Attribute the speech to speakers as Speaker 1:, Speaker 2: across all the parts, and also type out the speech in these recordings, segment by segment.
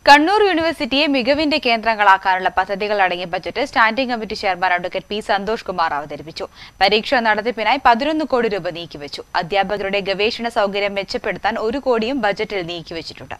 Speaker 1: കണ്ണൂർ യൂണിവേഴ്സിറ്റിയെ മികവിന്റെ കേന്ദ്രങ്ങളാക്കാനുള്ള പദ്ധതികൾ അടങ്ങിയ budget standing committee chairman advocate P Santhosh Kumar അവതരിപ്പിച്ചു പരീക്ഷാ നടത്തിപ്പിനായി പതിനൊന്ന് കോടി രൂപ നീക്കിവെച്ചു അധ്യാപകരുടെ ഗവേഷണ സൗകര്യം മെച്ചപ്പെടുത്താൻ ഒരു കോടിയും ബജറ്റിൽ നീക്കിവെച്ചിട്ടുണ്ട്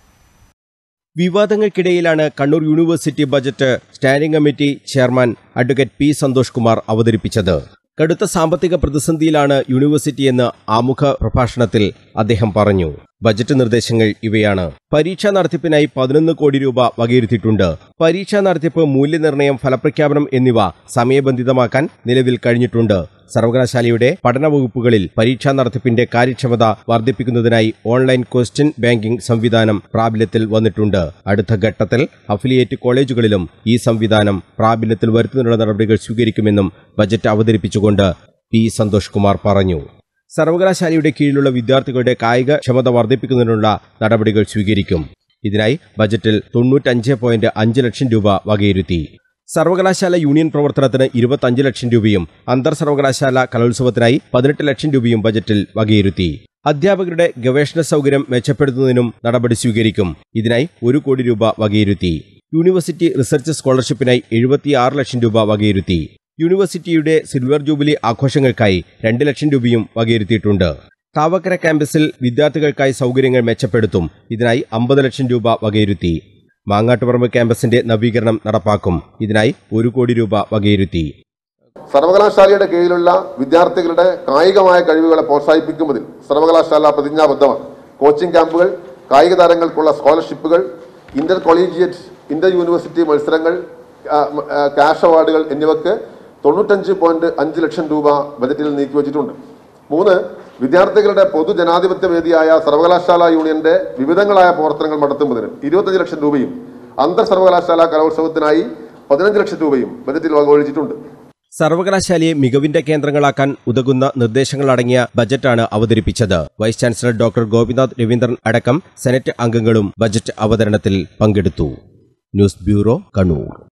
Speaker 2: വിവാദങ്ങൾക്കിടയിലാണ് Kannur university budget standing committee chairman advocate P Santhosh Kumar അവതരിപ്പിച്ചത് കടുത്ത സാമ്പത്തിക പ്രതിസന്ധിയിലാണ് യൂണിവേഴ്സിറ്റിയെന്ന് ആമുഖ പ്രഭാഷണത്തിൽ അദ്ദേഹം പറഞ്ഞു ബജറ്റ് നിർദ്ദേശങ്ങൾ ഇവയാണ് പരീക്ഷാ നടത്തിപ്പിനായി പതിനൊന്ന് കോടി രൂപ വകയിരുത്തിയിട്ടുണ്ട് പരീക്ഷാ നടത്തിപ്പ് മൂല്യനിർണ്ണയം ഫലപ്രഖ്യാപനം എന്നിവ സമയബന്ധിതമാക്കാൻ നിലവിൽ കഴിഞ്ഞിട്ടുണ്ട് സർവകലാശാലയുടെ പഠന വകുപ്പുകളിൽ പരീക്ഷാ നടത്തിപ്പിന്റെ കാര്യക്ഷമത വർദ്ധിപ്പിക്കുന്നതിനായി ഓൺലൈൻ ക്വസ്റ്റ്യൻ ബാങ്കിംഗ് സംവിധാനം പ്രാബല്യത്തിൽ വന്നിട്ടുണ്ട് അടുത്ത ഘട്ടത്തിൽ അഫിലിയേറ്റ് കോളേജുകളിലും ഈ സംവിധാനം പ്രാബല്യത്തിൽ വരുത്തുന്നതിനുള്ള നടപടികൾ സ്വീകരിക്കുമെന്നും ബജറ്റ് അവതരിപ്പിച്ചുകൊണ്ട് പി സന്തോഷ് കുമാർ പറഞ്ഞു സർവകലാശാലയുടെ കീഴിലുള്ള വിദ്യാർത്ഥികളുടെ കായിക ക്ഷമത വർദ്ധിപ്പിക്കുന്നതിനുള്ള നടപടികൾ സ്വീകരിക്കും ഇതിനായി ബജറ്റിൽ തൊണ്ണൂറ്റഞ്ച് പോയിന്റ് അഞ്ച് ലക്ഷം രൂപ വകയിരുത്തി സർവകലാശാല യൂണിയൻ പ്രവർത്തനത്തിന് ഇരുപത്തഞ്ച് ലക്ഷം രൂപയും അന്തർ സർവകലാശാല കലോത്സവത്തിനായി പതിനെട്ട് ലക്ഷം രൂപയും ബജറ്റിൽ വകയിരുത്തി അധ്യാപകരുടെ ഗവേഷണ സൗകര്യം മെച്ചപ്പെടുത്തുന്നതിനും നടപടി സ്വീകരിക്കും ഇതിനായി ഒരു കോടി രൂപ വകയിരുത്തി യൂണിവേഴ്സിറ്റി റിസർച്ച് സ്കോളർഷിപ്പിനായി എഴുപത്തിയാറ് ലക്ഷം രൂപ വകയിരുത്തി യൂണിവേഴ്സിറ്റിയുടെ സിൽവർ ജൂബിലി ആഘോഷങ്ങൾക്കായി രണ്ട് ലക്ഷം രൂപയും വകയിരുത്തിയിട്ടുണ്ട് താവക്കര ക്യാമ്പസിൽ വിദ്യാർത്ഥികൾക്കായി സൗകര്യങ്ങൾ മെച്ചപ്പെടുത്തും ഇതിനായി അമ്പത് ലക്ഷം രൂപ വകയിരുത്തി മാങ്ങാട്ടുപറമ്പ് ക്യാമ്പസിന്റെ നവീകരണം നടപ്പാക്കും ഇതിനായി ഒരു കോടി രൂപ വകയിരുത്തി
Speaker 3: സർവകലാശാലയുടെ കീഴിലുള്ള വിദ്യാർത്ഥികളുടെ കായികമായ കഴിവുകളെ പ്രോത്സാഹിപ്പിക്കുന്നതിൽ സർവകലാശാല പ്രതിജ്ഞാബദ്ധമാണ് കോച്ചിംഗ് ക്യാമ്പുകൾ കായിക താരങ്ങൾക്കുള്ള സ്കോളർഷിപ്പുകൾ ഇന്റർ കൊളീജിയറ്റ് ഇന്റർ യൂണിവേഴ്സിറ്റി മത്സരങ്ങൾ ആ, മ, ആ, ക്യാഷ് അവാർഡുകൾ എന്നിവക്ക് തൊണ്ണൂറ്റഞ്ച് പോയിന്റ് അഞ്ച് ലക്ഷം രൂപ ബജറ്റിൽ നീക്കിവച്ചിട്ടുണ്ട് മൂന്ന് വിദ്യാർത്ഥികളുടെ പൊതുജനാധിപത്യ വേദിയായ സർവകലാശാല യൂണിയന്റെ വിവിധങ്ങളായ പ്രവർത്തനങ്ങൾ നടത്തുന്നതിന് ഇരുപത്തഞ്ച് ലക്ഷം രൂപയും അന്തർ സർവകലാശാല കലോത്സവത്തിനായി പതിനഞ്ച് ലക്ഷം രൂപയും ബജറ്റിൽ വകവൊഴിച്ചിട്ടുണ്ട്
Speaker 2: സർവകലാശാലയെ മികവിന്റെ കേന്ദ്രങ്ങളാക്കാൻ ഉതകുന്ന നിർദ്ദേശങ്ങളടങ്ങിയ ബജറ്റാണ് അവതരിപ്പിച്ചത് vice chancellor doctor Gopinath Raveendran അടക്കം സെനറ്റ് അംഗങ്ങളും ബജറ്റ് അവതരണത്തിൽ പങ്കെടുത്തു ന്യൂസ് ബ്യൂറോ കണ്ണൂർ